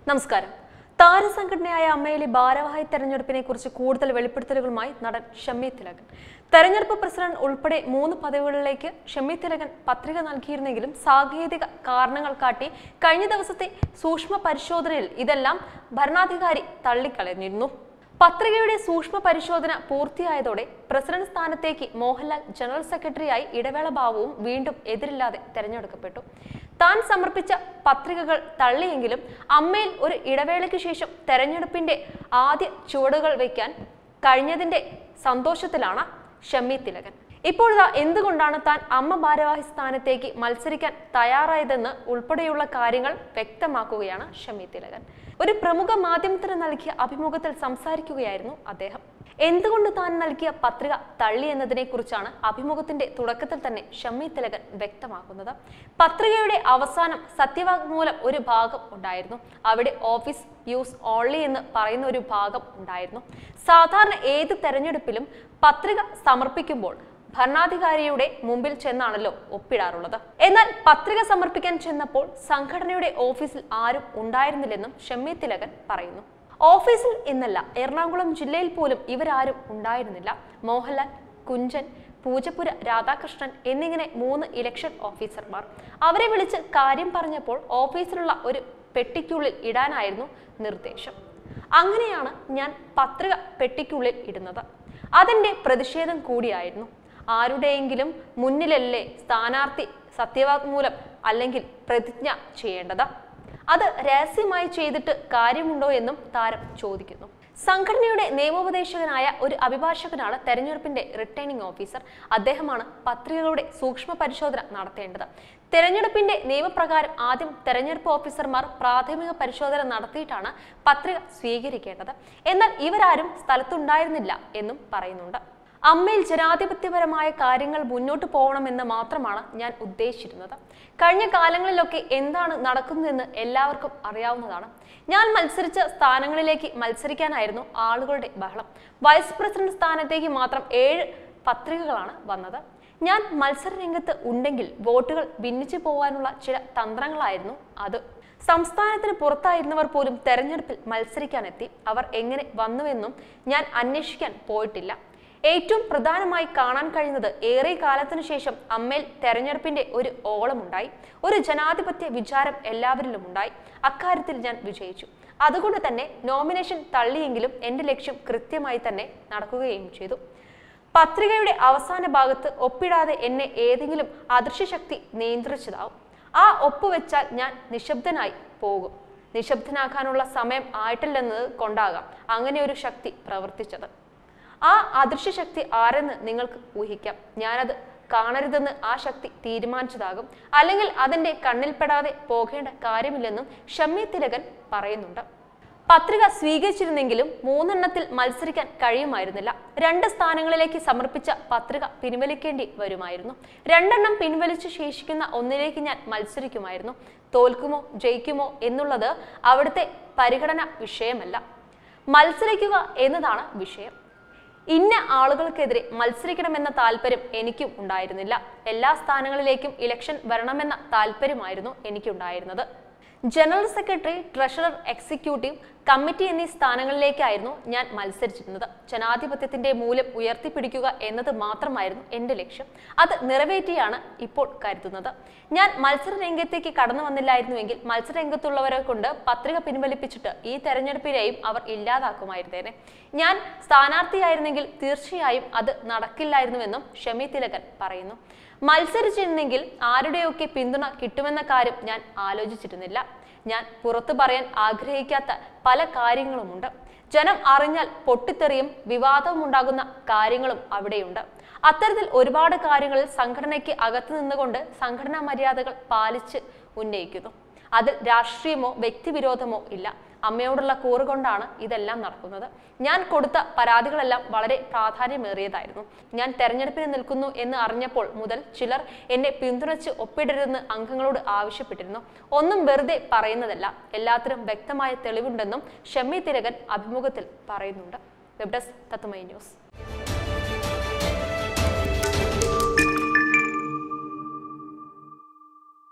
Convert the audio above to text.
നമസ്കാരം താരസംഘടനയായ അമ്മയിലെ ഭാരവാഹി തെരഞ്ഞെടുപ്പിനെ കുറിച്ച് കൂടുതൽ വെളിപ്പെടുത്തലുകളുമായി നടൻ ഷമ്മി തിലകൻ തെരഞ്ഞെടുപ്പ് പ്രസിഡന്റ് ഉൾപ്പെടെ മൂന്ന് പദവികളിലേക്ക് ഷമ്മി തിലകൻ പത്രിക നൽകിയിരുന്നെങ്കിലും സാങ്കേതിക കാരണങ്ങൾ കാട്ടി കഴിഞ്ഞ ദിവസത്തെ സൂക്ഷ്മ പരിശോധനയിൽ ഇതെല്ലാം ഭരണാധികാരി തള്ളിക്കളഞ്ഞിരുന്നു പത്രികയുടെ സൂക്ഷ്മ പരിശോധന പൂർത്തിയായതോടെ പ്രസിഡന്റ് സ്ഥാനത്തേക്ക് മോഹൻലാൽ ജനറൽ സെക്രട്ടറിയായി ഇടവേള ബാബുവും വീണ്ടും എതിരില്ലാതെ തെരഞ്ഞെടുക്കപ്പെട്ടു താൻ സമർപ്പിച്ച പത്രികകൾ തള്ളിയെങ്കിലും അമ്മയിൽ ഒരു ഇടവേളയ്ക്ക് ശേഷം തെരഞ്ഞെടുപ്പിന്റെ ആദ്യ ചുവടുകൾ വയ്ക്കാൻ കഴിഞ്ഞതിന്റെ സന്തോഷത്തിലാണ് ഷമ്മി തിലകൻ ഇപ്പോഴിതാ എന്തുകൊണ്ടാണ് താൻ അമ്മ ഭാരവാഹി സ്ഥാനത്തേക്ക് മത്സരിക്കാൻ തയ്യാറായതെന്ന് ഉൾപ്പെടെയുള്ള കാര്യങ്ങൾ വ്യക്തമാക്കുകയാണ് ഷമ്മി തിലകൻ ഒരു പ്രമുഖ മാധ്യമത്തിന് നൽകിയ അഭിമുഖത്തിൽ സംസാരിക്കുകയായിരുന്നു അദ്ദേഹം എന്തുകൊണ്ട് താൻ നൽകിയ പത്രിക തള്ളി എന്നതിനെ കുറിച്ചാണ് അഭിമുഖത്തിന്റെ തുടക്കത്തിൽ തന്നെ ഷമ്മി തിലകൻ വ്യക്തമാക്കുന്നത് പത്രികയുടെ അവസാനം സത്യവാങ്മൂലം ഒരു ഭാഗം ഉണ്ടായിരുന്നു അവിടെ ഓഫീസ് യൂസ് ഓൺലി എന്ന് പറയുന്ന ഒരു ഭാഗം ഉണ്ടായിരുന്നു സാധാരണ ഏത് തെരഞ്ഞെടുപ്പിലും പത്രിക സമർപ്പിക്കുമ്പോൾ ഭരണാധികാരിയുടെ മുമ്പിൽ ചെന്നാണല്ലോ ഒപ്പിടാറുള്ളത് എന്നാൽ പത്രിക സമർപ്പിക്കാൻ ചെന്നപ്പോൾ സംഘടനയുടെ ഓഫീസിൽ ആരും ഉണ്ടായിരുന്നില്ലെന്നും ഷമ്മി തിലകൻ പറയുന്നു ഓഫീസിൽ എന്നല്ല എറണാകുളം ജില്ലയിൽ പോലും ഇവരാരും ഉണ്ടായിരുന്നില്ല മോഹൻലാൽ കുഞ്ചൻ പൂജപ്പുര രാധാകൃഷ്ണൻ എന്നിങ്ങനെ മൂന്ന് ഇലക്ഷൻ ഓഫീസർമാർ അവരെ വിളിച്ച് കാര്യം പറഞ്ഞപ്പോൾ ഓഫീസിലുള്ള ഒരു പെട്ടിക്കുള്ളിൽ ഇടാനായിരുന്നു നിർദ്ദേശം അങ്ങനെയാണ് ഞാൻ പത്രിക പെട്ടിക്കുള്ളിൽ ഇടുന്നത് അതിൻ്റെ പ്രതിഷേധം കൂടിയായിരുന്നു ആരുടെയെങ്കിലും മുന്നിലല്ലേ സ്ഥാനാർത്ഥി സത്യവാങ്മൂലം അല്ലെങ്കിൽ പ്രതിജ്ഞ ചെയ്യേണ്ടത് അത് രഹസ്യമായി ചെയ്തിട്ട് കാര്യമുണ്ടോ എന്നും താരം ചോദിക്കുന്നു സംഘടനയുടെ നിയമോപദേശകനായ ഒരു അഭിഭാഷകനാണ് തെരഞ്ഞെടുപ്പിന്റെ റിട്ടേണിംഗ് ഓഫീസർ അദ്ദേഹമാണ് പത്രികകളുടെ സൂക്ഷ്മ പരിശോധന നടത്തേണ്ടത് തെരഞ്ഞെടുപ്പിന്റെ നിയമപ്രകാരം ആദ്യം തെരഞ്ഞെടുപ്പ് ഓഫീസർമാർ പ്രാഥമിക പരിശോധന നടത്തിയിട്ടാണ് പത്രിക സ്വീകരിക്കേണ്ടത് എന്നാൽ ഇവരാരും സ്ഥലത്തുണ്ടായിരുന്നില്ല എന്നും പറയുന്നുണ്ട് അമ്മയിൽ ജനാധിപത്യപരമായ കാര്യങ്ങൾ മുന്നോട്ട് പോകണമെന്ന് മാത്രമാണ് ഞാൻ ഉദ്ദേശിച്ചിരുന്നത് കഴിഞ്ഞ കാലങ്ങളിലൊക്കെ എന്താണ് നടക്കുന്നതെന്ന് എല്ലാവർക്കും അറിയാവുന്നതാണ് ഞാൻ മത്സരിച്ച സ്ഥാനങ്ങളിലേക്ക് മത്സരിക്കാനായിരുന്നു ആളുകളുടെ ബഹളം വൈസ് പ്രസിഡന്റ് സ്ഥാനത്തേക്ക് മാത്രം ഏഴ് പത്രികകളാണ് വന്നത് ഞാൻ മത്സര രംഗത്ത് ഉണ്ടെങ്കിൽ വോട്ടുകൾ ഭിന്നിച്ചു പോകാനുള്ള ചില തന്ത്രങ്ങളായിരുന്നു അത് സംസ്ഥാനത്തിന് പുറത്തായിരുന്നവർ പോലും തെരഞ്ഞെടുപ്പിൽ മത്സരിക്കാനെത്തി അവർ എങ്ങനെ വന്നുവെന്നും ഞാൻ അന്വേഷിക്കാൻ പോയിട്ടില്ല ഏറ്റവും പ്രധാനമായി കാണാൻ കഴിയുന്നത് ഏറെ കാലത്തിനു ശേഷം അമ്മയിൽ തെരഞ്ഞെടുപ്പിന്റെ ഒരു ഓളമുണ്ടായി ഒരു ജനാധിപത്യ വിചാരം എല്ലാവരിലും ഉണ്ടായി അക്കാര്യത്തിൽ ഞാൻ വിജയിച്ചു അതുകൊണ്ട് തന്നെ നോമിനേഷൻ തള്ളിയെങ്കിലും എന്റെ ലക്ഷ്യം കൃത്യമായി തന്നെ നടക്കുകയും ചെയ്തു പത്രികയുടെ അവസാന ഭാഗത്ത് ഒപ്പിടാതെ എന്നെ ഏതെങ്കിലും അദൃശ്യശക്തി നിയന്ത്രിച്ചതാവും ആ ഒപ്പ് വെച്ചാൽ ഞാൻ നിശബ്ദനായി പോകും നിശബ്ദനാക്കാനുള്ള സമയം ആയിട്ടില്ലെന്നത് കൊണ്ടാകാം അങ്ങനെ ഒരു ശക്തി പ്രവർത്തിച്ചത് ആ അദൃശ്യ ശക്തി ആരെന്ന് നിങ്ങൾക്ക് ഊഹിക്കാം ഞാനത് കാണരുതെന്ന് ആ ശക്തി തീരുമാനിച്ചതാകും അല്ലെങ്കിൽ അതിന്റെ കണ്ണിൽപ്പെടാതെ പോകേണ്ട കാര്യമില്ലെന്നും ഷമ്മി തിലകൻ പറയുന്നുണ്ട് പത്രിക സ്വീകരിച്ചിരുന്നെങ്കിലും മൂന്നെണ്ണത്തിൽ മത്സരിക്കാൻ കഴിയുമായിരുന്നില്ല രണ്ട് സ്ഥാനങ്ങളിലേക്ക് സമർപ്പിച്ച പത്രിക പിൻവലിക്കേണ്ടി വരുമായിരുന്നു രണ്ടെണ്ണം പിൻവലിച്ച് ശേഷിക്കുന്ന ഒന്നിലേക്ക് ഞാൻ മത്സരിക്കുമായിരുന്നു തോൽക്കുമോ ജയിക്കുമോ എന്നുള്ളത് അവിടുത്തെ പരിഗണന വിഷയമല്ല മത്സരിക്കുക എന്നതാണ് വിഷയം ഇന്ന ആളുകൾക്കെതിരെ മത്സരിക്കണമെന്ന താല്പര്യം എനിക്കും ഉണ്ടായിരുന്നില്ല എല്ലാ സ്ഥാനങ്ങളിലേക്കും ഇലക്ഷൻ വരണമെന്ന താല്പര്യമായിരുന്നു എനിക്കുണ്ടായിരുന്നത് general secretary treasurer executive committee എന്നീ സ്ഥാനങ്ങളിലേക്കായിരുന്നു ഞാൻ മത്സരിച്ചിരുന്നത് ജനാധിപത്യത്തിന്റെ മൂല്യം ഉയർത്തിപ്പിടിക്കുക എന്നത് മാത്രമായിരുന്നു എന്റെ ലക്ഷ്യം അത് നിറവേറ്റിയാണ് ഇപ്പോൾ കരുതുന്നത് ഞാൻ മത്സര രംഗത്തേക്ക് കടന്നു വന്നില്ലായിരുന്നുവെങ്കിൽ മത്സരരംഗത്തുള്ളവരെ കൊണ്ട് പത്രിക പിൻവലിപ്പിച്ചിട്ട് ഈ തെരഞ്ഞെടുപ്പിനെയും അവർ ഇല്ലാതാക്കുമായിരുന്നേനെ ഞാൻ സ്ഥാനാർത്ഥിയായിരുന്നെങ്കിൽ തീർച്ചയായും അത് നടക്കില്ലായിരുന്നുവെന്നും ഷമി തിലകൻ പറയുന്നു മത്സരിച്ചിരുന്നെങ്കിൽ ആരുടെയൊക്കെ പിന്തുണ കിട്ടുമെന്ന കാര്യം ഞാൻ ആലോചിച്ചിരുന്നില്ല ഞാൻ പുറത്തു പറയാൻ ആഗ്രഹിക്കാത്ത പല കാര്യങ്ങളുമുണ്ട് ജനം അറിഞ്ഞാൽ പൊട്ടിത്തെറിയും വിവാദവും ഉണ്ടാകുന്ന കാര്യങ്ങളും അവിടെയുണ്ട് അത്തരത്തിൽ ഒരുപാട് കാര്യങ്ങളിൽ സംഘടനയ്ക്ക് അകത്തു നിന്നുകൊണ്ട് സംഘടനാ മര്യാദകൾ പാലിച്ച് ഉന്നയിക്കുന്നു അതിൽ രാഷ്ട്രീയമോ വ്യക്തിവിരോധമോ ഇല്ല അമ്മയോടുള്ള കൂറ് കൊണ്ടാണ് ഇതെല്ലാം നടക്കുന്നത് ഞാൻ കൊടുത്ത പരാതികളെല്ലാം വളരെ പ്രാധാന്യമേറിയതായിരുന്നു ഞാൻ തെരഞ്ഞെടുപ്പിന് നിൽക്കുന്നു എന്ന് അറിഞ്ഞപ്പോൾ മുതൽ ചിലർ എന്നെ പിന്തുണച്ച് ഒപ്പിടരുതെന്ന് അംഗങ്ങളോട് ആവശ്യപ്പെട്ടിരുന്നു ഒന്നും വെറുതെ പറയുന്നതല്ല എല്ലാത്തിനും വ്യക്തമായ തെളിവുണ്ടെന്നും ഷമ്മി തിലകൻ അഭിമുഖത്തിൽ പറയുന്നുണ്ട് വെബ് ഡെസ്ക് തത്തുമൈ ന്യൂസ്